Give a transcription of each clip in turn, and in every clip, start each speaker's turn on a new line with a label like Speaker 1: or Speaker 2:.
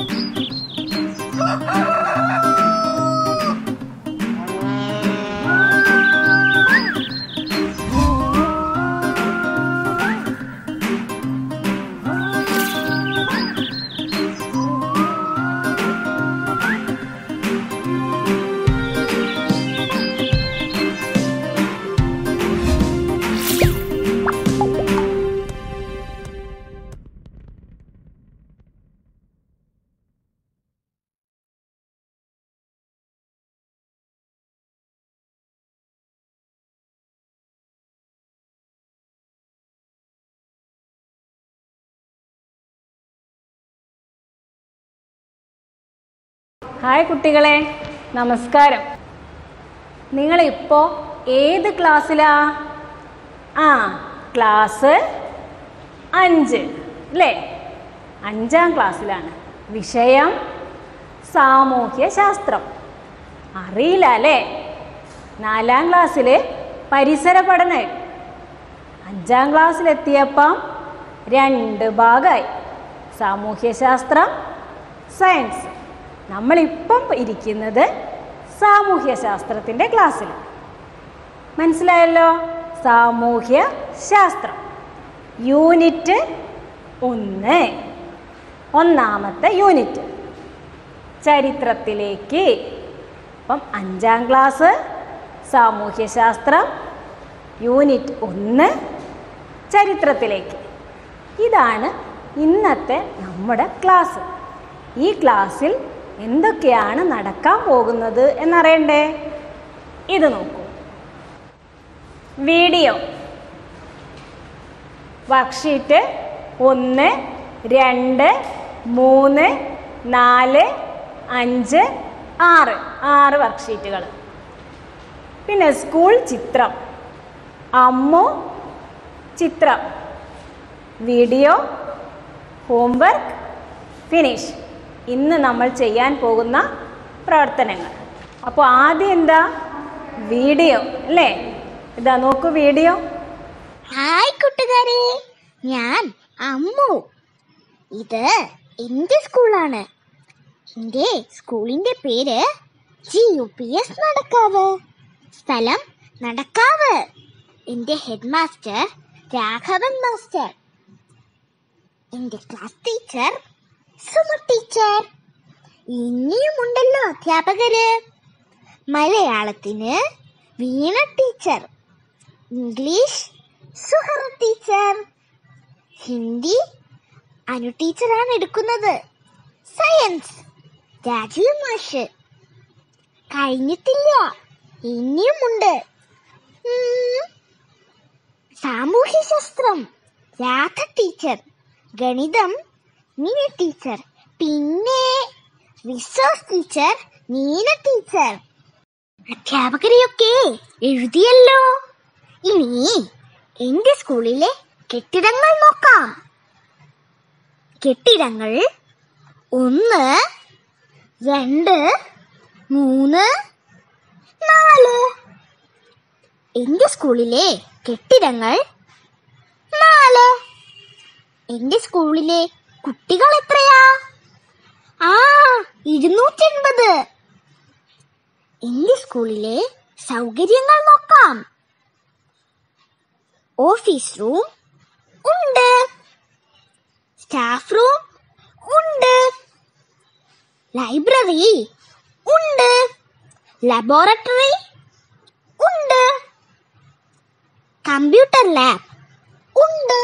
Speaker 1: Hi കുട്ടികളെ നമസ്കാരം നിങ്ങളിപ്പോൾ ഏത് ക്ലാസ്സിലാ ആ ക്ലാസ് അഞ്ച് അല്ലേ അഞ്ചാം ക്ലാസ്സിലാണ് വിഷയം സാമൂഹ്യ ശാസ്ത്രം അറിയില്ല അല്ലേ നാലാം ക്ലാസ്സിൽ പരിസര പഠനം അഞ്ചാം ക്ലാസ്സിലെത്തിയപ്പം രണ്ട് ഭാഗമായി സാമൂഹ്യശാസ്ത്രം സയൻസ് നമ്മളിപ്പം ഇരിക്കുന്നത് സാമൂഹ്യശാസ്ത്രത്തിൻ്റെ ക്ലാസ്സിൽ മനസ്സിലായല്ലോ സാമൂഹ്യ ശാസ്ത്രം യൂണിറ്റ് ഒന്ന് ഒന്നാമത്തെ യൂണിറ്റ് ചരിത്രത്തിലേക്ക് അപ്പം അഞ്ചാം ക്ലാസ് സാമൂഹ്യശാസ്ത്രം യൂണിറ്റ് ഒന്ന് ചരിത്രത്തിലേക്ക് ഇതാണ് ഇന്നത്തെ നമ്മുടെ ക്ലാസ് ഈ ക്ലാസ്സിൽ എന്തൊക്കെയാണ് നടക്കാൻ പോകുന്നത് എന്നറിയണ്ടേ ഇത് നോക്കൂ വീഡിയോ വർക്ക്ഷീറ്റ് ഒന്ന് രണ്ട് മൂന്ന് നാല് അഞ്ച് ആറ് ആറ് വർക്ക്ഷീറ്റുകൾ പിന്നെ സ്കൂൾ ചിത്രം അമ്മു ചിത്രം വീഡിയോ ഹോംവർക്ക് ഫിനിഷ് ഇന്ന് നമ്മൾ ചെയ്യാൻ പോകുന്ന പ്രവർത്തനങ്ങൾ അപ്പോൾ ആദ്യം എന്താ വീഡിയോ അല്ലേ ഇതാ നോക്കൂ വീഡിയോ
Speaker 2: ഹായ് കൂട്ടുകാരെ ഞാൻ അമ്മു ഇത് എന്റെ സ്കൂളാണ് എന്റെ സ്കൂളിന്റെ പേര് G U P S Nadakkavu സ്ഥലം നടക്കാവ് എന്റെ ഹെഡ് മാസ്റ്റർ രാഘവൻ മാസ്റ്റർ എന്റെ ക്ലാസ് ടീച്ചർ സുമ ടീച്ചർ ഇനിയുമുണ്ടല്ലോ അധ്യാപകര് മലയാളത്തിന് Veena teacher English Suhara teacher Hindi Anu ടീച്ചറാണ് എടുക്കുന്നത് സയൻസ് രാജീവ് മാഷ് കഴിഞ്ഞിട്ടില്ല ഇനിയുമുണ്ട് ഉം. സാമൂഹ്യശാസ്ത്രം രാധ ടീച്ചർ ഗണിതം നീന ടീച്ചർ പിന്നെ റിസോഴ്സ് ടീച്ചർ നീന ടീച്ചർ അധ്യാപകരെയൊക്കെ എഴുതിയല്ലോ ഇനി എന്റെ സ്കൂളിലെ കെട്ടിടങ്ങൾ നോക്കാം കെട്ടിടങ്ങൾ ഒന്ന് രണ്ട് മൂന്ന് നാല് എന്റെ സ്കൂളിലെ കെട്ടിടങ്ങൾ നാല് എന്റെ സ്കൂളിലെ കുട്ടികൾ എത്രയാ ആ ഇരുന്നൂറ്റി എൺപത് എന്റെ സ്കൂളിലെ സൗകര്യങ്ങൾ നോക്കാം ഓഫീസ് റൂം ഉണ്ട് സ്റ്റാഫ് റൂം ഉണ്ട് ലൈബ്രറി ഉണ്ട് ലബോറട്ടറി ഉണ്ട് കമ്പ്യൂട്ടർ ലാബ് ഉണ്ട്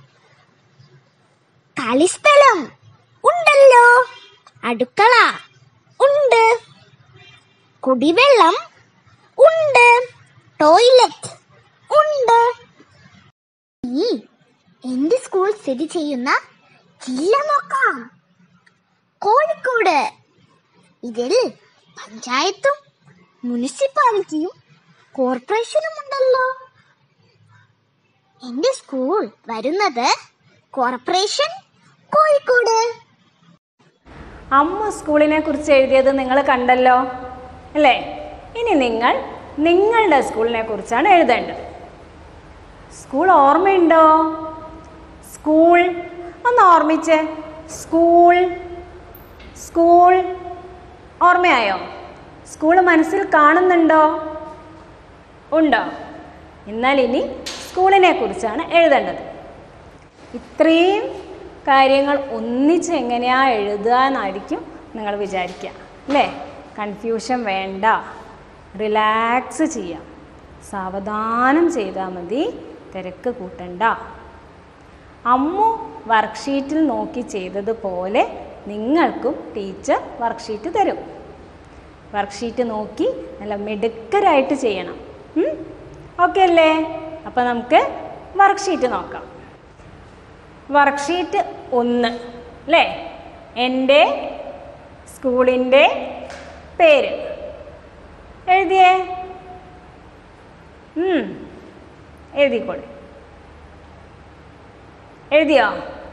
Speaker 2: കളിസ്ഥലം ഉണ്ടല്ലോ അടുക്കള ഉണ്ട് കുടിവെള്ളം ഉണ്ട് ടോയ്ലറ്റ് ഉണ്ട് ഈ എന്റെ സ്കൂൾ സ്ഥിതി ചെയ്യുന്ന ജില്ല നോക്കാം കോഴിക്കോട് ഇതിൽ പഞ്ചായത്തും മുനിസിപ്പാലിറ്റിയും കോർപ്പറേഷനും ഉണ്ടല്ലോ എന്റെ സ്കൂൾ വരുന്നത് കോർപ്പറേഷൻ കോഴിക്കോട്
Speaker 1: അമ്മ സ്കൂളിനെ കുറിച്ച് എഴുതിയത് നിങ്ങൾ കണ്ടല്ലോ അല്ലേ ഇനി നിങ്ങൾ നിങ്ങളുടെ സ്കൂളിനെ കുറിച്ചാണ് എഴുതേണ്ടത് സ്കൂൾ ഓർമ്മയുണ്ടോ സ്കൂൾ ഒന്ന് ഓർമ്മിച്ച് സ്കൂൾ സ്കൂൾ ഓർമ്മയായോ സ്കൂൾ മനസ്സിൽ കാണുന്നുണ്ടോ ഉണ്ടോ എന്നാൽ ഇനി സ്കൂളിനെ കുറിച്ചാണ് എഴുതേണ്ടത് ഇത്രയും കാര്യങ്ങൾ ഒന്നിച്ച് എങ്ങനെയാ എഴുതുക എന്നായിരിക്കും നിങ്ങൾ വിചാരിക്കുക അല്ലേ കൺഫ്യൂഷൻ വേണ്ട റിലാക്സ് ചെയ്യാം സാവധാനം ചെയ്താൽ മതി തിരക്ക് കൂട്ടണ്ട അമ്മു വർക്ക്ഷീറ്റിൽ നോക്കി ചെയ്തതുപോലെ നിങ്ങൾക്കും ടീച്ചർ വർക്ക്ഷീറ്റ് തരും വർക്ക്ഷീറ്റ് നോക്കി നല്ല മിടുക്കരായിട്ട് ചെയ്യണം ഓക്കെ അല്ലേ അപ്പം നമുക്ക് വർക്ക്ഷീറ്റ് നോക്കാം വർക്ക്ഷീറ്റ് ഒന്ന് അല്ലേ എൻ്റെ സ്കൂളിൻ്റെ പേര് എഴുതിയേ ഉം, എഴുതിക്കോളെ എഴുതിയോ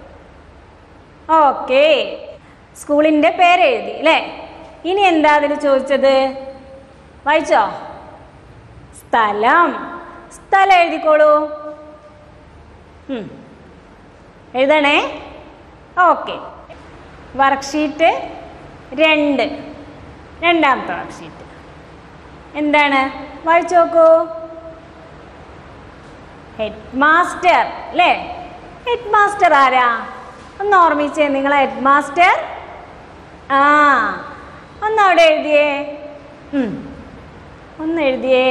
Speaker 1: ഓക്കേ സ്കൂളിൻ്റെ പേര് എഴുതി അല്ലേ ഇനി എന്താ അതിൽ ചോദിച്ചത് വായിച്ചോ സ്ഥലം സ്ഥലം എഴുതിക്കോളൂ ഉം. എഴുതണേ ഓക്കെ വർക്ക്ഷീറ്റ് രണ്ട് രണ്ടാമത്തെ വർക്ക്ഷീറ്റ് എന്താണ് വായിച്ചു നോക്കൂ ഹെഡ് മാസ്റ്റർ അല്ലേ ഹെഡ് മാസ്റ്റർ ആരാ ഒന്ന് ഓർമ്മിച്ചേ നിങ്ങളെ ഹെഡ് മാസ്റ്റർ ആ ഒന്ന് അവിടെ എഴുതിയേ ഉം. ഒന്ന് എഴുതിയേ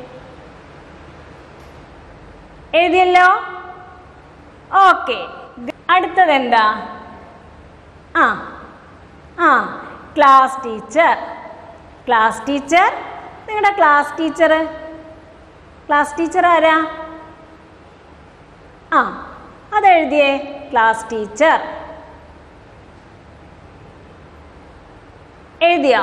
Speaker 1: എഴുതിയല്ലോ ഓക്കെ അടുത്തത് എന്താ ആ ആ ക്ലാസ് ടീച്ചർ ക്ലാസ് ടീച്ചർ നിങ്ങളുടെ ക്ലാസ് ടീച്ചർ ക്ലാസ് ടീച്ചർ ആരാ ആ അതെഴുതിയേ ക്ലാസ് ടീച്ചർ എഴുതിയോ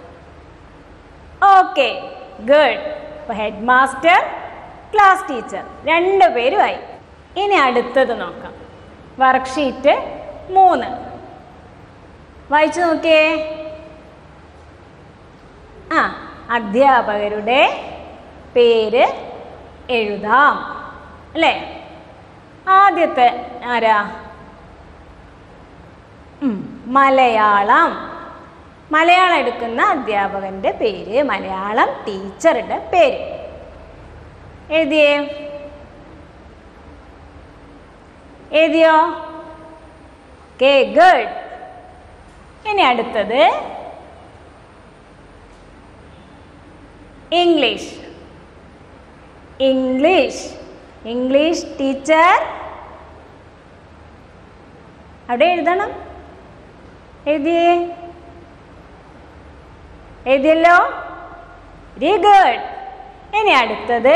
Speaker 1: ഓക്കെ ഗുഡ് അപ്പോൾ ഹെഡ് മാസ്റ്റർ ക്ലാസ് ടീച്ചർ രണ്ട് പേരുമായി ഇനി അടുത്തത് നോക്കാം വർക്ക്ഷീറ്റ് മൂന്ന് വായിച്ചു നോക്കിയേ ആ അധ്യാപകരുടെ പേര് എഴുതാം അല്ലേ ആദ്യത്തെ ആരാ ഉം, മലയാളം മലയാളം എടുക്കുന്ന അധ്യാപകന്റെ പേര് മലയാളം ടീച്ചറുടെ പേര് എഴുതിയേ എഴുതിയോ ഓക്കെ ഗുഡ് ഇനി അടുത്തത് ഇംഗ്ലീഷ് ഇംഗ്ലീഷ് ഇംഗ്ലീഷ് ടീച്ചർ അവിടെ എഴുതണം എഴുതിയേ എഴുതിയല്ലോ വെരി ഗുഡ് ഇനി അടുത്തത്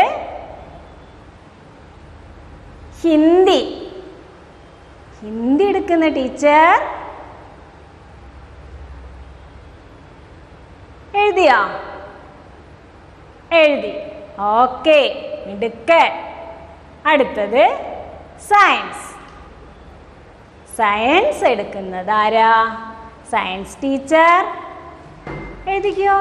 Speaker 1: ഹിന്ദി ഹിന്ദി എടുക്കുന്ന ടീച്ചർ എഴുതിയോ എഴുതി ഓക്കെ മിടുക്കൻ അടുത്തത് സയൻസ് സയൻസ് എടുക്കുന്നത് ആരാ സയൻസ് ടീച്ചർ എഴുതിക്കോ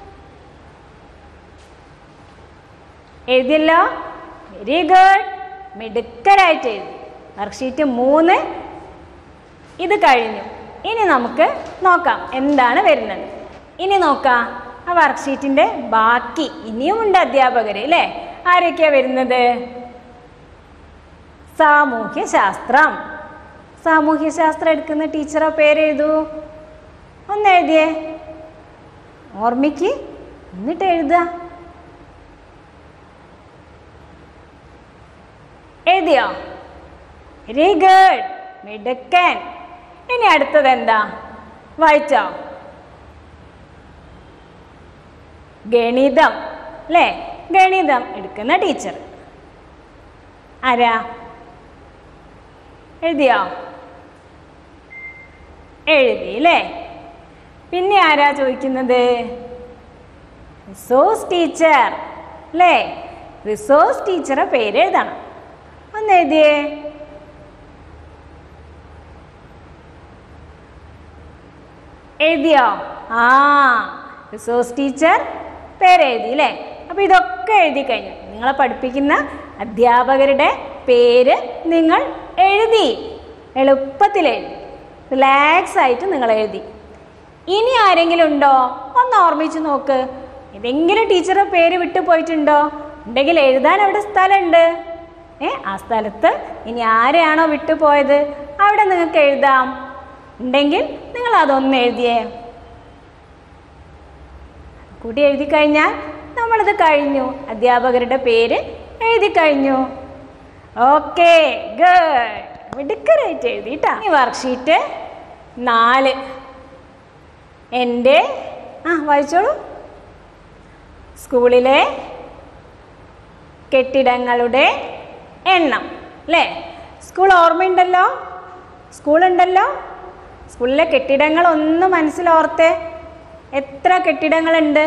Speaker 1: എഴുതിയല്ലോ വെരി ഗുഡ് മിടുക്കരായിട്ട് എഴുതി വർക്ക്ഷീറ്റ് മൂന്ന് ഇത് കഴിഞ്ഞു ഇനി നമുക്ക് നോക്കാം എന്താണ് വരുന്നത് ഇനി നോക്കാം ആ വർക്ക്ഷീറ്റിന്റെ ബാക്കി ഇനിയും ഉണ്ട് അധ്യാപകർ അല്ലേ ആരൊക്കെയാ വരുന്നത് സാമൂഹ്യ ശാസ്ത്രം സാമൂഹ്യ ശാസ്ത്രം എടുക്കുന്ന ടീച്ചറോ പേരെഴുതൂ ഒന്ന് എഴുതിയേ ഓർമ്മിക്ക് എന്നിട്ട് എഴുതുക എഴുതിയോ വെരി ഗുഡ് മിടുക്കൻ ഇനി അടുത്തത് എന്താ വായിച്ചോ ഗണിതം അല്ലേ ഗണിതം എടുക്കുന്ന ടീച്ചർ ആരാ എഴുതിയോ എഴുതി അല്ലേ പിന്നെ ആരാ ചോദിക്കുന്നത് റിസോഴ്സ് ടീച്ചർ അല്ലേ റിസോഴ്സ് ടീച്ചറെ പേര് എഴുതണം ഒന്ന് എഴുതിയേ എഴുതിയോ ആ റിസോഴ്സ് ടീച്ചർ പേരെഴുതി അല്ലേ അപ്പൊ ഇതൊക്കെ എഴുതി കഴിഞ്ഞു നിങ്ങളെ പഠിപ്പിക്കുന്ന അധ്യാപകരുടെ പേര് നിങ്ങൾ എഴുതി എളുപ്പത്തിൽ എഴുതി റിലാക്സ് ആയിട്ട് നിങ്ങൾ എഴുതി ഇനി ആരെങ്കിലും ഉണ്ടോ ഒന്ന് ഓർമ്മിച്ച് നോക്ക് ഏതെങ്കിലും ടീച്ചറുടെ പേര് വിട്ടു പോയിട്ടുണ്ടോ ഉണ്ടെങ്കിൽ എഴുതാൻ അവിടെ സ്ഥലമുണ്ട് ഏ ആ സ്ഥലത്ത് ഇനി ആരെയാണോ വിട്ടുപോയത് അവിടെ നിങ്ങൾക്ക് എഴുതാം ഉണ്ടെങ്കിൽ നിങ്ങൾ അതൊന്ന് എഴുതിയേ കൂടി എഴുതി കഴിഞ്ഞാൽ നമ്മളത് കഴിഞ്ഞു അധ്യാപകരുടെ പേര് എഴുതി കഴിഞ്ഞു ഓക്കെ ഗുഡ് മിടുക്കരായിട്ട് എഴുതിട്ടാ ഈ വർക്ക്ഷീറ്റ് നാല് എൻ്റെ ആ വായിച്ചോളൂ സ്കൂളിലെ കെട്ടിടങ്ങളുടെ എണ്ണം അല്ലേ സ്കൂൾ ഓർമ്മയുണ്ടല്ലോ സ്കൂളുണ്ടല്ലോ സ്കൂളിലെ കെട്ടിടങ്ങൾ ഒന്ന് മനസ്സിലോർത്തേ എത്ര കെട്ടിടങ്ങളുണ്ട്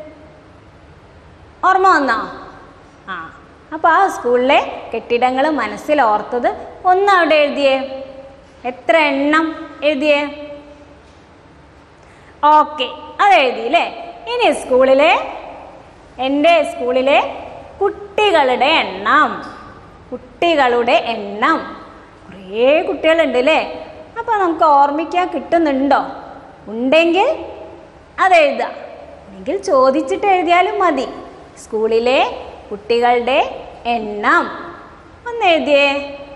Speaker 1: ഓർമ്മ വന്നോ ആ അപ്പോൾ ആ സ്കൂളിലെ കെട്ടിടങ്ങൾ മനസ്സിലോർത്തത് ഒന്ന് അവിടെ എഴുതിയേ എത്ര എണ്ണം എഴുതിയേ ഓക്കെ അത് എഴുതി അല്ലേ ഇനി സ്കൂളിലെ എൻ്റെ സ്കൂളിലെ കുട്ടികളുടെ എണ്ണം കുട്ടികളുടെ എണ്ണം കുറേ കുട്ടികളുണ്ട് അല്ലേ അപ്പോൾ നമുക്ക് ഓർമ്മിക്കാൻ കിട്ടുന്നുണ്ടോ ഉണ്ടെങ്കിൽ അത് എഴുതുക അല്ലെങ്കിൽ ചോദിച്ചിട്ട് എഴുതിയാലും മതി സ്കൂളിലെ കുട്ടികളുടെ എണ്ണം ഒന്ന് എഴുതിയേ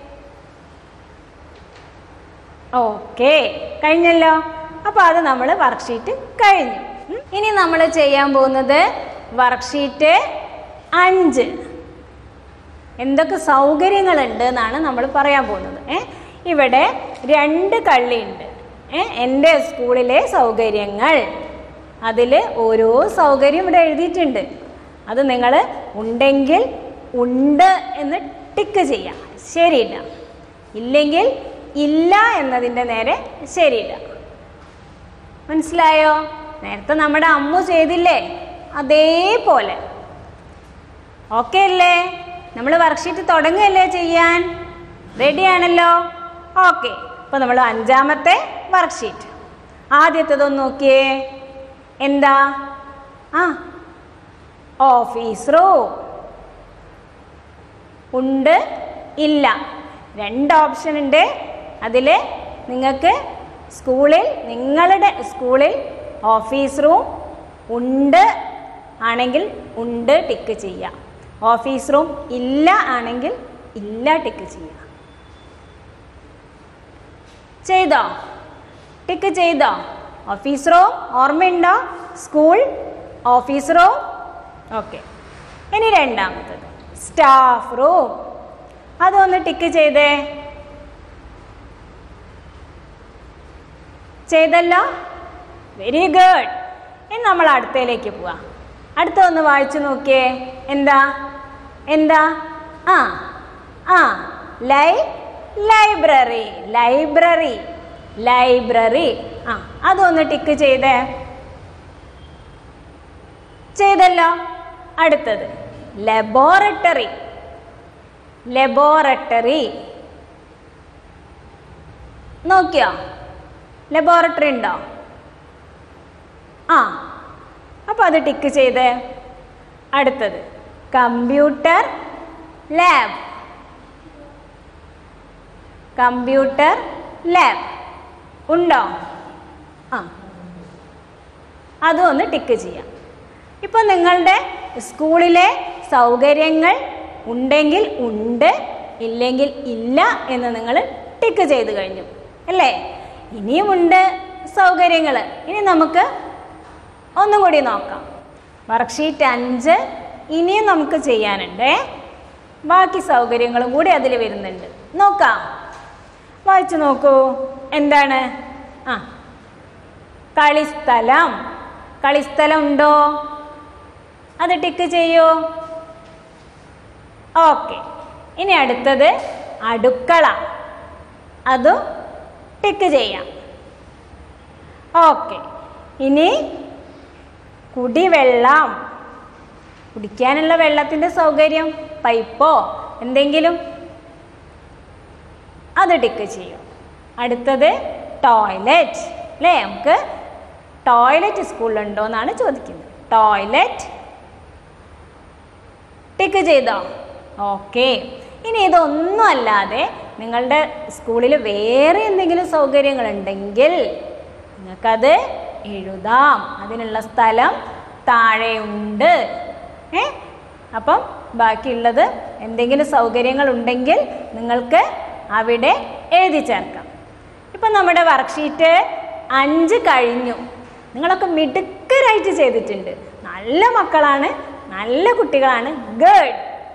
Speaker 1: ഓക്കെ കഴിഞ്ഞല്ലോ അപ്പോൾ അത് നമ്മൾ വർക്ക്ഷീറ്റ് കഴിഞ്ഞു ഉം. ഇനി നമ്മൾ ചെയ്യാൻ പോകുന്നത് വർക്ക്ഷീറ്റ് അഞ്ച് എന്തൊക്കെ സൗകര്യങ്ങളുണ്ട് എന്നാണ് നമ്മൾ പറയാൻ പോകുന്നത് ഏ ഇവിടെ രണ്ട് കള്ളിയുണ്ട് ഏ എൻ്റെ സ്കൂളിലെ സൗകര്യങ്ങൾ അതിൽ ഓരോ സൗകര്യം ഇവിടെ എഴുതിയിട്ടുണ്ട് അത് നിങ്ങൾ ഉണ്ടെങ്കിൽ ഉണ്ട് എന്ന് ടിക്ക് ചെയ്യാം ശരിയില്ല ഇല്ലെങ്കിൽ ഇല്ല എന്നതിൻ്റെ നേരെ ശരിയില്ല മനസ്സിലായോ നേരത്തെ നമ്മുടെ അമ്മു ചെയ്തില്ലേ അതേപോലെ ഓക്കെ അല്ലേ നമ്മൾ വർക്ക്ഷീറ്റ് തുടങ്ങുകയല്ലേ ചെയ്യാൻ റെഡി ആണല്ലോ ഓക്കെ അപ്പോൾ നമ്മൾ അഞ്ചാമത്തെ വർക്ക്ഷീറ്റ് ആദ്യത്തേതൊന്ന് നോക്കിയേ എന്താ ആ ഓഫീസ് റൂം ഉണ്ട് ഇല്ല രണ്ട് ഓപ്ഷൻ ഉണ്ട് അതിൽ നിങ്ങൾക്ക് സ്കൂളിൽ നിങ്ങളുടെ സ്കൂളിൽ ഓഫീസ് റൂം ഉണ്ട് ആണെങ്കിൽ ഉണ്ട് ടിക്ക് ചെയ്യാം ഓഫീസ് റൂം ഇല്ല ആണെങ്കിൽ ഇല്ല ടിക്ക് ചെയ്യാം ചെയ്തോ ടിക്ക് ചെയ്തോ ഓഫീസ് റൂം ഓർമ്മയുണ്ടോ സ്കൂൾ ഓഫീസ് റൂം ഓക്കെ ഇനി രണ്ടാമത്തത് സ്റ്റാഫ് റൂം അതൊന്ന് ടിക്ക് ചെയ്തേ ചെയ്തല്ലോ വെരി ഗുഡ് ഇനി നമ്മൾ അടുത്തയിലേക്ക് പോവാം അടുത്തൊന്ന് വായിച്ചു നോക്കിയേ എന്താ എന്താ ആ ആ ലൈ ലൈബ്രറി ലൈബ്രറി ലൈബ്രറി ആ അതൊന്ന് ടിക്ക് ചെയ്തേ ചെയ്തല്ലോ അടുത്തത് ലബോറട്ടറി ലബോറട്ടറി നോക്കിയോ ലബോറട്ടറി ഉണ്ടോ ആ അപ്പോൾ അത് ടിക്ക് ചെയ്തേ അടുത്തത് കമ്പ്യൂട്ടർ ലാബ് കമ്പ്യൂട്ടർ ലാബ് ഉണ്ടോ ആ അതും ഒന്ന് ടിക്ക് ചെയ്യാം ഇപ്പം നിങ്ങളുടെ സ്കൂളിലെ സൗകര്യങ്ങൾ ഉണ്ടെങ്കിൽ ഉണ്ട് ഇല്ലെങ്കിൽ ഇല്ല എന്ന് നിങ്ങൾ ടിക്ക് ചെയ്ത് കഴിഞ്ഞു അല്ലേ ഇനിയുമുണ്ട് സൗകര്യങ്ങൾ ഇനി നമുക്ക് ഒന്നും കൂടി നോക്കാം വർക്ക്ഷീറ്റ് അഞ്ച് ഇനിയും നമുക്ക് ചെയ്യാനുണ്ട് ബാക്കി സൗകര്യങ്ങളും കൂടി അതിൽ വരുന്നുണ്ട് നോക്കാം വായിച്ചു നോക്കൂ എന്താണ് ആ കളിസ്ഥലം കളിസ്ഥലം ഉണ്ടോ അത് ടിക്ക് ചെയ്യൂ ഓക്കെ ഇനി അടുത്തത് അടുക്കള അതും ടിക്ക് ചെയ്യാം ഓക്കെ ഇനി കുടിവെള്ളം കുടിക്കാനുള്ള വെള്ളത്തിൻ്റെ സൗകര്യം പൈപ്പോ എന്തെങ്കിലും അത് ടിക്ക് ചെയ്യും അടുത്തത് ടോയ്ലറ്റ് അല്ലേ നമുക്ക് ടോയ്ലറ്റ് സ്കൂളിലുണ്ടോ എന്നാണ് ചോദിക്കുന്നത് ടോയ്ലറ്റ് ടിക്ക് ചെയ്തോ ഓക്കെ ഇനി ഇതൊന്നും അല്ലാതെ നിങ്ങളുടെ സ്കൂളിൽ വേറെ എന്തെങ്കിലും സൗകര്യങ്ങളുണ്ടെങ്കിൽ നിങ്ങൾക്കത് എഴുതാം അതിനുള്ള സ്ഥലം താഴെയുണ്ട് ഏ അപ്പം ബാക്കിയുള്ളത് എന്തെങ്കിലും സൗകര്യങ്ങൾ ഉണ്ടെങ്കിൽ നിങ്ങൾക്ക് അവിടെ എഴുതി ചേർക്കാം ഇപ്പം നമ്മുടെ വർക്ക്ഷീറ്റ് അഞ്ച് കഴിഞ്ഞു നിങ്ങളൊക്കെ മിടുക്കരായിട്ട് ചെയ്തിട്ടുണ്ട് നല്ല മക്കളാണ് നല്ല കുട്ടികളാണ് ഗുഡ്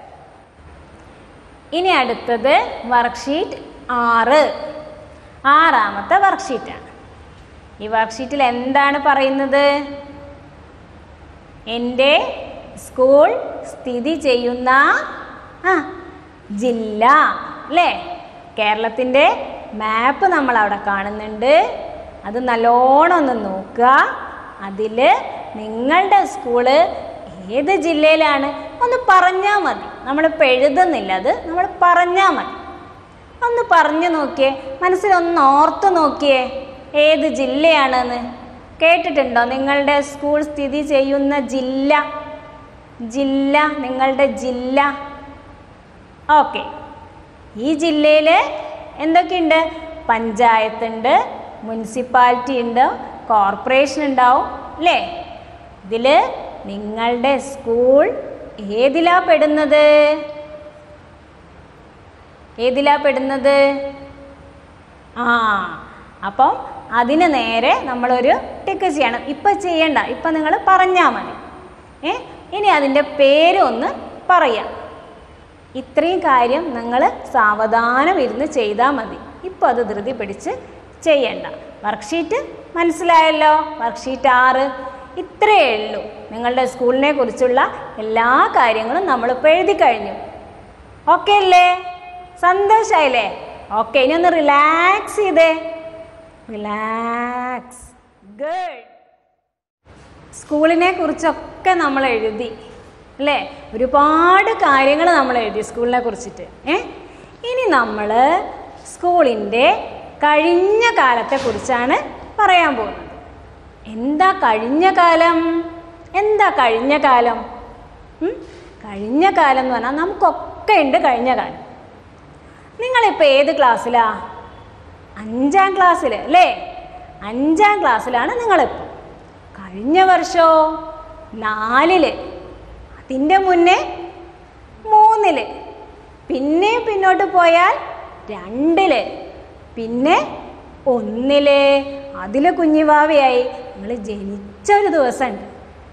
Speaker 1: ഇനി അടുത്തത് വർക്ക്ഷീറ്റ് ആറ് ആറാമത്തെ വർക്ക്ഷീറ്റാണ് ഈ വർക്ക്ഷീറ്റിൽ എന്താണ് പറയുന്നത് എൻ്റെ സ്കൂൾ സ്ഥിതി ചെയ്യുന്ന ആ ജില്ല അല്ലേ കേരളത്തിൻ്റെ മാപ്പ് നമ്മൾ അവിടെ കാണുന്നുണ്ട് അത് നല്ലോണം ഒന്ന് നോക്കുക അതിൽ നിങ്ങളുടെ സ്കൂള് ഏത് ജില്ലയിലാണ് ഒന്ന് പറഞ്ഞാൽ മതി നമ്മളിപ്പോൾ എഴുതുന്നില്ല അത് നമ്മൾ പറഞ്ഞാൽ മതി ഒന്ന് പറഞ്ഞു നോക്കിയേ മനസ്സിലൊന്ന് ഓർത്ത് നോക്കിയേ ഏത് ജില്ലയാണെന്ന് കേട്ടിട്ടുണ്ടോ നിങ്ങളുടെ സ്കൂൾ സ്ഥിതി ചെയ്യുന്ന ജില്ല ജില്ല നിങ്ങളുടെ ജില്ല ഓക്കെ ഈ ജില്ലയിൽ എന്തൊക്കെയുണ്ട് പഞ്ചായത്തുണ്ട് മുനിസിപ്പാലിറ്റി ഉണ്ട് കോർപ്പറേഷൻ ഉണ്ടാവും അല്ലേ ഇതിൽ നിങ്ങളുടെ സ്കൂൾ ഏതിലാ പെടുന്നത് ഏതിലാ പെടുന്നത് ആ അപ്പം അതിന് നേരെ നമ്മളൊരു ടിക്ക് ചെയ്യണം ഇപ്പം ചെയ്യണ്ട ഇപ്പം നിങ്ങൾ പറഞ്ഞാൽ മതി ഏ ഇനി അതിൻ്റെ പേര് ഒന്ന് പറയാം ഇത്രയും കാര്യം നിങ്ങൾ സാവധാനം ഇരുന്ന് ചെയ്താൽ മതി ഇപ്പോൾ അത് ധൃതി പിടിച്ച് ചെയ്യണ്ട വർക്ക്ഷീറ്റ് മനസ്സിലായല്ലോ വർക്ക്ഷീറ്റ് ആറ് ഇത്രയേ ഉള്ളൂ നിങ്ങളുടെ സ്കൂളിനെ കുറിച്ചുള്ള എല്ലാ കാര്യങ്ങളും നമ്മളിപ്പോൾ എഴുതി കഴിഞ്ഞു ഓക്കെ അല്ലേ സന്തോഷായില്ലേ ഓക്കെ ഇനി ഒന്ന് റിലാക്സ് ചെയ്തേ റിലാക്സ് ഗുഡ് സ്കൂളിനെ കുറിച്ചൊക്കെ നമ്മൾ എഴുതി അല്ലേ ഒരുപാട് കാര്യങ്ങൾ നമ്മൾ എഴുതി സ്കൂളിനെ കുറിച്ചിട്ട് ഏ ഇനി നമ്മൾ സ്കൂളിൻ്റെ കഴിഞ്ഞ കാലത്തെ കുറിച്ചാണ് പറയാൻ പോകുന്നത് എന്താ കഴിഞ്ഞ കാലം എന്താ കഴിഞ്ഞ കാലം ഉം? കഴിഞ്ഞ കാലം എന്ന് പറഞ്ഞാൽ നമുക്കൊക്കെ ഉണ്ട് കഴിഞ്ഞ കാലം നിങ്ങളിപ്പോൾ ഏത് ക്ലാസ്സിലാ അഞ്ചാം ക്ലാസ്സിൽ അല്ലേ അഞ്ചാം ക്ലാസ്സിലാണ് നിങ്ങളിപ്പോൾ കഴിഞ്ഞ വർഷോ നാലില് അതിൻ്റെ മുന്നേ മൂന്നില് പിന്നെ പിന്നോട്ട് പോയാൽ രണ്ടില് പിന്നെ ഒന്നില് അതിൽ കുഞ്ഞിവാവയായി നിങ്ങൾ ജനിച്ച ഒരു ദിവസമുണ്ട്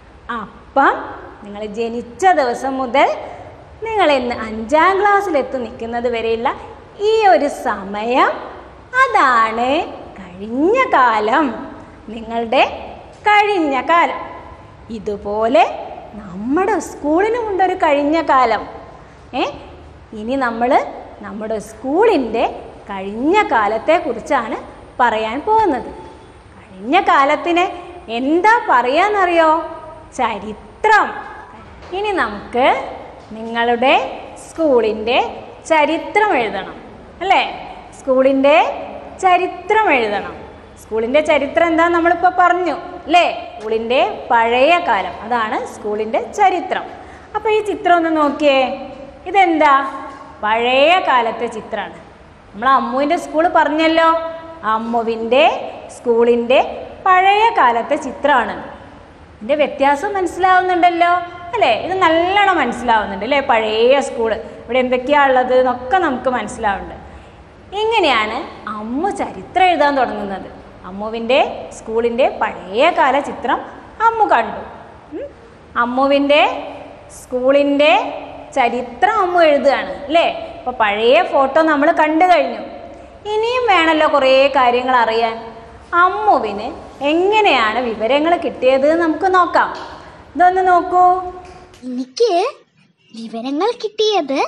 Speaker 1: അപ്പം നിങ്ങൾ ജനിച്ച ദിവസം മുതൽ നിങ്ങൾ ഇന്ന് അഞ്ചാം ക്ലാസ്സിലെത്തി നിൽക്കുന്നത് വരെയുള്ള ഈ ഒരു സമയം അതാണ് കഴിഞ്ഞ കാലം നിങ്ങളുടെ കഴിഞ്ഞ കാലം ഇതുപോലെ നമ്മുടെ സ്കൂളിനുമുണ്ട് ഒരു കഴിഞ്ഞ കാലം ഏ ഇനി നമ്മൾ നമ്മുടെ സ്കൂളിൻ്റെ കഴിഞ്ഞ കാലത്തെക്കുറിച്ചാണ് പറയാൻ പോകുന്നത് കഴിഞ്ഞ കാലത്തിന് എന്താ പറയാന്നറിയോ ചരിത്രം ഇനി നമുക്ക് നിങ്ങളുടെ സ്കൂളിൻ്റെ ചരിത്രം എഴുതണം അല്ലേ സ്കൂളിൻ്റെ ചരിത്രം എഴുതണം സ്കൂളിൻ്റെ ചരിത്രം എന്താ നമ്മളിപ്പോൾ പറഞ്ഞു അല്ലേ സ്കൂളിൻ്റെ പഴയ കാലം അതാണ് സ്കൂളിൻ്റെ ചരിത്രം അപ്പോൾ ഈ ചിത്രം ഒന്ന് നോക്കിയേ ഇതെന്താ പഴയ കാലത്തെ ചിത്രമാണ് നമ്മൾ അമ്മുവിൻ്റെ സ്കൂൾ പറഞ്ഞല്ലോ അമ്മുവിൻ്റെ സ്കൂളിൻ്റെ പഴയ കാലത്തെ ചിത്രമാണ് ഇതിൻ്റെ വ്യത്യാസം മനസ്സിലാവുന്നുണ്ടല്ലോ അല്ലേ ഇത് നല്ലോണം മനസ്സിലാവുന്നുണ്ട് അല്ലേ പഴയ സ്കൂള് ഇവിടെ എന്തൊക്കെയാ ഉള്ളത് എന്നൊക്കെ നമുക്ക് മനസ്സിലാവുന്നുണ്ട് ഇങ്ങനെയാണ് അമ്മ ചരിത്രം എഴുതാൻ തുടങ്ങുന്നത് അമ്മുവിൻ്റെ സ്കൂളിൻ്റെ പഴയ കാല ചിത്രം അമ്മു കണ്ടു ഉം. അമ്മുവിൻ്റെ സ്കൂളിൻ്റെ ചരിത്രം അമ്മു എഴുതുകയാണ് അല്ലേ അപ്പോൾ പഴയ ഫോട്ടോ നമ്മൾ കണ്ടു കഴിഞ്ഞു ഇനിയും വേണമല്ലോ കുറേ കാര്യങ്ങൾ അറിയാൻ അമ്മുവിന് എങ്ങനെയാണ് വിവരങ്ങൾ കിട്ടിയത് എന്ന് നമുക്ക് നോക്കാം ഇതൊന്ന് നോക്കൂ
Speaker 2: എനിക്ക് വിവരങ്ങൾ കിട്ടിയത്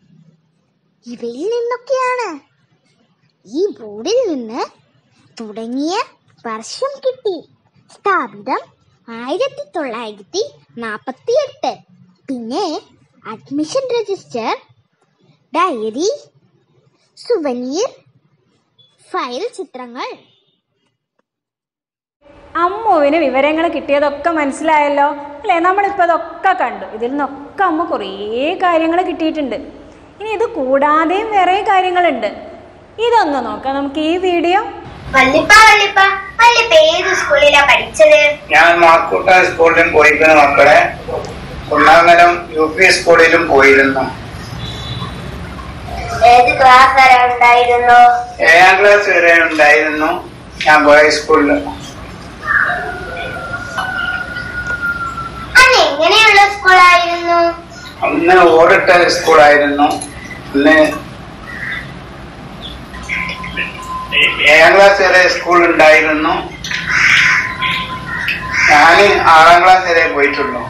Speaker 2: ഇവയിൽ നിന്നൊക്കെയാണ് ഈ ബോർഡിൽ നിന്ന് തുടങ്ങിയ വർഷം കിട്ടി സ്ഥാപിതം ആയിരത്തി തൊള്ളായിരത്തി നാൽപ്പത്തി എട്ട് പിന്നെ admission register diary souvenir file ചിത്രങ്ങൾ
Speaker 1: അമ്മുവിന് വിവരങ്ങൾ കിട്ടിയതൊക്കെ മനസ്സിലായല്ലോ അല്ലേ നമ്മളിപ്പോൾ അതൊക്കെ കണ്ടു ഇതിൽ നിന്നൊക്കെ അമ്മ കുറേ കാര്യങ്ങൾ കിട്ടിയിട്ടുണ്ട് ഇനി ഇത് കൂടാതെയും വേറെ കാര്യങ്ങളുണ്ട് ഇതൊന്ന് നോക്കാം നമുക്ക് ഈ വീഡിയോ
Speaker 3: വല്ലിപ്പ വല്ലിപ്പ വല്ലിപ്പ ഏത് സ്കൂളിലാ പഠിക്കുന്നത്
Speaker 2: പഠിച്ചത്
Speaker 3: ഞാൻ മാക്കൂട്ട സ്കൂളിലും പോയിരിക്കുന്ന മക്കളെ കുന്നാങ്ങലം യു പി സ്കൂളിലും പോയിരുന്നു
Speaker 2: ഏത് ക്ലാസ് വരെ ഉണ്ടായിരുന്നു
Speaker 3: ഏഴാം ക്ലാസ് വരെ ഉണ്ടായിരുന്നു ഞാൻ പോയ സ്കൂളിൽ
Speaker 2: അന്ന് എങ്ങനെയുള്ള സ്കൂളായിരുന്നു
Speaker 3: അന്ന് ഓടിട്ട സ്കൂളായിരുന്നു അന്ന് ഏഴാം ക്ലാസ് വരെ സ്കൂൾ ഉണ്ടായിരുന്നു ഞാൻ ആറാം ക്ലാസ് വരെ പോയിട്ടുള്ളൂ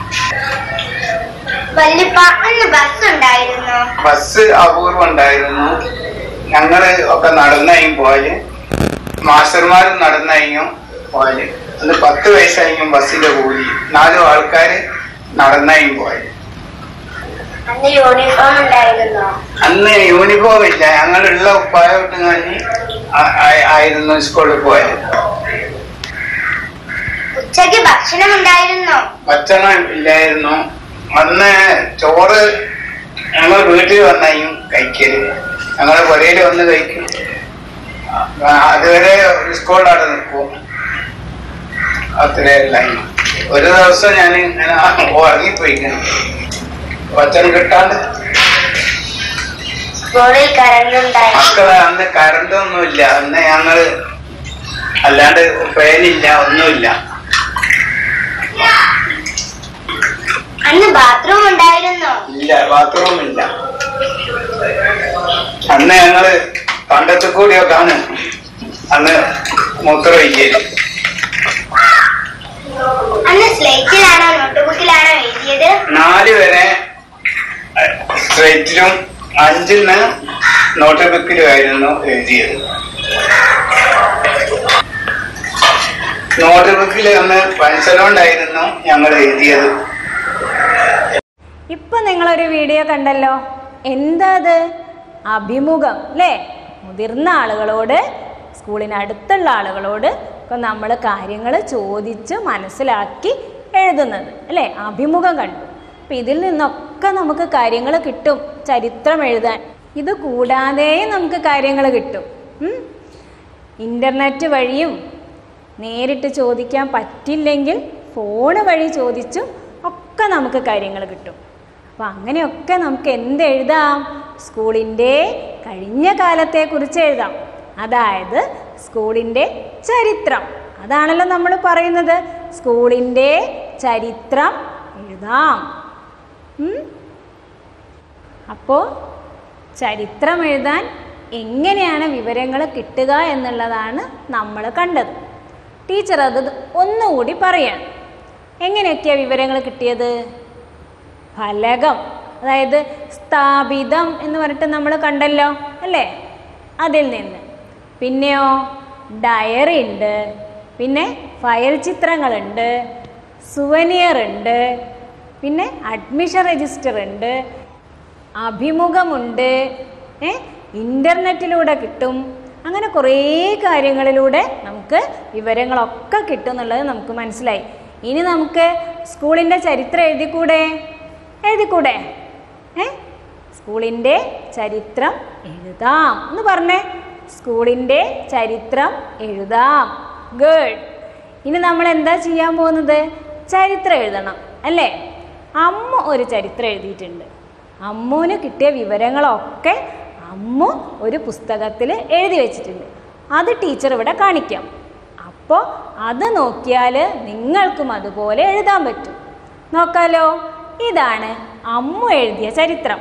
Speaker 2: വല്യപ്പ അന്ന് ബസ് ഉണ്ടായിരുന്നു
Speaker 3: ബസ് അപൂർവം ഉണ്ടായിരുന്നു ഞങ്ങള് ഒക്കെ നടന്നായും പോയാല് മാസ്റ്റർമാരും നടന്നായും പോയാല് അന്ന് പത്ത് വയസ്സായും ബസ്സിന്റെ കൂലി നാലും ആൾക്കാര് നടന്നായും പോയാല്
Speaker 2: അന്ന് യൂണിഫോം ഉണ്ടായിരുന്നു
Speaker 3: അന്ന് യൂണിഫോം ഇല്ല ഞങ്ങളുള്ള ഉപ്പായോട്ട് കഴിഞ്ഞ് ആയിരുന്നു സ്കൂളിൽ പോയത്
Speaker 2: ഉച്ചയ്ക്ക് ഭക്ഷണം ഉണ്ടായിരുന്നോ
Speaker 3: ഭക്ഷണം ഇല്ലായിരുന്നു അന്ന് ചോറ് ഞങ്ങൾ വീട്ടിൽ വന്നായും കഴിക്കല് ഞങ്ങളെ പുരയിൽ വന്ന് കഴിക്കും ആ, അതുവരെ സ്കൂളിലവിടെ നിൽക്കും അത്രയല്ലായിരുന്നു ഒരു ദിവസം ഞാൻ ഇങ്ങനെ ഉറങ്ങിപ്പോയിക്കണം ഭക്ഷണം കിട്ടാണ്ട്
Speaker 2: സ്കൂളിൽ കറണ്ട് ഉണ്ടായിരുന്നു
Speaker 3: മക്കളെ അന്ന് കറണ്ട് ഒന്നുമില്ല അന്ന് ഞങ്ങള് അല്ലാണ്ട് ഫാനില്ല ഒന്നുമില്ല
Speaker 2: അന്ന് ബാത്റൂം ഉണ്ടായിരുന്നോ
Speaker 3: ഇല്ല ബാത്റൂം ഇല്ല അന്ന് ഞങ്ങള് പണ്ടത്തെ കൂടിയൊക്കെയാണ് അന്ന് മൂത്രമൊഴിക്കല്
Speaker 2: അന്ന് സ്ലേറ്റിലാണോ നോട്ട്ബുക്കിലാണോ എഴുതിയത്
Speaker 3: നാല് വരെ സ്ട്രൈറ്റിലും അഞ്ചിന് നോട്ട് ബുക്കിലുമായിരുന്നു എഴുതിയത് നോട്ട് ബുക്കിൽ അന്ന് പെൻസിലുകൊണ്ടായിരുന്നു ഞങ്ങൾ എഴുതിയത്
Speaker 1: ഇപ്പൊ നിങ്ങളൊരു വീഡിയോ കണ്ടല്ലോ എന്താ അത് അഭിമുഖം അല്ലേ മുതിർന്ന ആളുകളോട് സ്കൂളിന് അടുത്തുള്ള ആളുകളോട് ഒക്കെ നമ്മൾ കാര്യങ്ങൾ ചോദിച്ച് മനസ്സിലാക്കി എഴുതുന്നത് അല്ലേ അഭിമുഖം കണ്ടു അപ്പം ഇതിൽ നിന്നൊക്കെ നമുക്ക് കാര്യങ്ങൾ കിട്ടും ചരിത്രം എഴുതാൻ ഇത് കൂടാതെയും നമുക്ക് കാര്യങ്ങൾ കിട്ടും ഉം? ഇൻ്റർനെറ്റ് വഴിയും നേരിട്ട് ചോദിക്കാൻ പറ്റില്ലെങ്കിൽ ഫോണ് വഴി ചോദിച്ചും ഒക്കെ നമുക്ക് കാര്യങ്ങൾ കിട്ടും അപ്പം അങ്ങനെയൊക്കെ നമുക്ക് എന്ത് എഴുതാം സ്കൂളിൻ്റെ കഴിഞ്ഞ കാലത്തെക്കുറിച്ച് എഴുതാം അതായത് സ്കൂളിൻ്റെ ചരിത്രം അതാണല്ലോ നമ്മൾ പറയുന്നത് സ്കൂളിൻ്റെ ചരിത്രം എഴുതാം ഉം? അപ്പോൾ ചരിത്രം എഴുതാൻ എങ്ങനെയാണ് വിവരങ്ങൾ കിട്ടുക എന്നുള്ളതാണ് നമ്മൾ കണ്ടത് ടീച്ചർ അത് ഒന്നുകൂടി പറയാണ് എങ്ങനെയൊക്കെയാണ് വിവരങ്ങൾ കിട്ടിയത് ഫലകം അതായത് സ്ഥാപിതം എന്ന് പറഞ്ഞിട്ട് നമ്മൾ കണ്ടല്ലോ അല്ലേ അതിൽ നിന്ന് പിന്നെയോ ഡയറി ഉണ്ട് പിന്നെ ഫയൽ ചിത്രങ്ങളുണ്ട് സുവനിയർ ഉണ്ട് പിന്നെ അഡ്മിഷൻ രജിസ്റ്റർ ഉണ്ട് അഭിമുഖമുണ്ട് ഏ ഇൻ്റർനെറ്റിലൂടെ കിട്ടും അങ്ങനെ കുറേ കാര്യങ്ങളിലൂടെ നമുക്ക് വിവരങ്ങളൊക്കെ കിട്ടും എന്നുള്ളത് നമുക്ക് മനസ്സിലായി ഇനി നമുക്ക് സ്കൂളിൻ്റെ ചരിത്രം എഴുതിക്കൂടെ എഴുതിക്കൂടെ ഏ സ്കൂളിൻ്റെ ചരിത്രം എഴുതാം എന്ന് പറഞ്ഞേ സ്കൂളിൻ്റെ ചരിത്രം എഴുതാം ഗുഡ് ഇനി നമ്മൾ എന്താ ചെയ്യാൻ പോകുന്നത് ചരിത്രം എഴുതണം അല്ലേ അമ്മ ഒരു ചരിത്രം എഴുതിയിട്ടുണ്ട് അമ്മുവിന് കിട്ടിയ വിവരങ്ങളൊക്കെ അമ്മു ഒരു പുസ്തകത്തിൽ എഴുതി വെച്ചിട്ടുണ്ട് അത് ടീച്ചർ ഇവിടെ കാണിക്കാം അപ്പോൾ അത് നോക്കിയാൽ നിങ്ങൾക്കും അതുപോലെ എഴുതാൻ പറ്റും നോക്കാലോ ഇതാണ് അമ്മു എഴുതിയ ചരിത്രം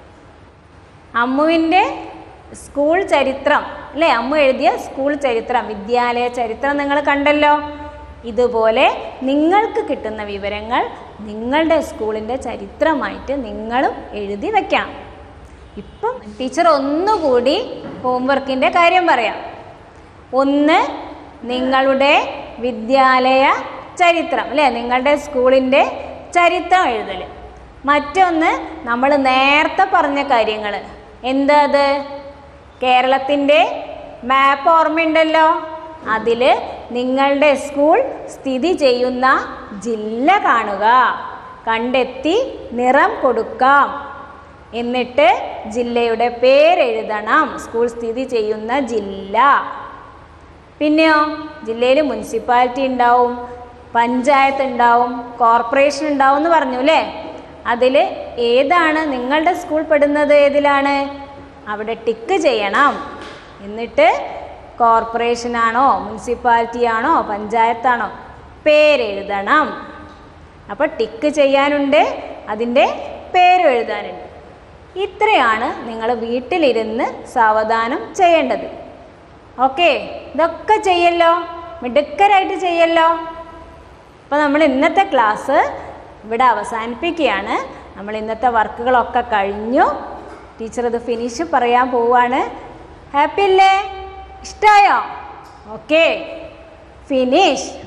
Speaker 1: അമ്മുവിൻ്റെ സ്കൂൾ ചരിത്രം അല്ലേ അമ്മു എഴുതിയ സ്കൂൾ ചരിത്രം വിദ്യാലയ ചരിത്രം നിങ്ങൾ കണ്ടല്ലോ ഇതുപോലെ നിങ്ങൾക്ക് കിട്ടുന്ന വിവരങ്ങൾ നിങ്ങളുടെ സ്കൂളിൻ്റെ ചരിത്രമായിട്ട് നിങ്ങളും എഴുതി വെക്കണം ഇപ്പം ടീച്ചർ ഒന്നുകൂടി ഹോംവർക്കിൻ്റെ കാര്യം പറയാം ഒന്ന് നിങ്ങളുടെ വിദ്യാലയ ചരിത്രം അല്ലേ നിങ്ങളുടെ സ്കൂളിൻ്റെ ചരിത്രം എഴുതൽ മറ്റൊന്ന് നമ്മൾ നേരത്തെ പറഞ്ഞ കാര്യങ്ങൾ എന്താ അത് കേരളത്തിൻ്റെ മാപ്പ് ഓർമ്മയുണ്ടല്ലോ അതിൽ നിങ്ങളുടെ സ്കൂൾ സ്ഥിതി ചെയ്യുന്ന ജില്ല കാണുക കണ്ടെത്തി നിറം കൊടുക്കാം എന്നിട്ട് ജില്ലയുടെ പേരെഴുതണം സ്കൂൾ സ്ഥിതി ചെയ്യുന്ന ജില്ല പിന്നെയോ ജില്ലയിൽ മുനിസിപ്പാലിറ്റി ഉണ്ടാവും പഞ്ചായത്ത് ഉണ്ടാവും കോർപ്പറേഷൻ ഉണ്ടാവും എന്ന് പറഞ്ഞു അല്ലേ അതിൽ ഏതാണ് നിങ്ങളുടെ സ്കൂൾ പെടുന്നത് ഏതിലാണ് അവിടെ ടിക്ക് ചെയ്യണം എന്നിട്ട് കോർപ്പറേഷനാണോ മുനിസിപ്പാലിറ്റി ആണോ പഞ്ചായത്താണോ പേരെഴുതണം അപ്പോൾ ടിക്ക് ചെയ്യാനുണ്ട് അതിൻ്റെ പേരും എഴുതാനുണ്ട് ഇത്രയാണ് നിങ്ങൾ വീട്ടിലിരുന്ന് സാവധാനം ചെയ്യേണ്ടത് ഓക്കെ ഇതൊക്കെ ചെയ്യല്ലോ മിടുക്കരായിട്ട് ചെയ്യല്ലോ അപ്പോൾ നമ്മൾ ഇന്നത്തെ ക്ലാസ് ഇവിടെ അവസാനിപ്പിക്കുകയാണ് നമ്മൾ ഇന്നത്തെ വർക്കുകളൊക്കെ കഴിഞ്ഞു ടീച്ചർ ഇത് ഫിനിഷ് പറയാൻ പോവാണ് ഹാപ്പി അല്ലേ ഇഷ്ടമായോ ഓക്കെ ഫിനിഷ്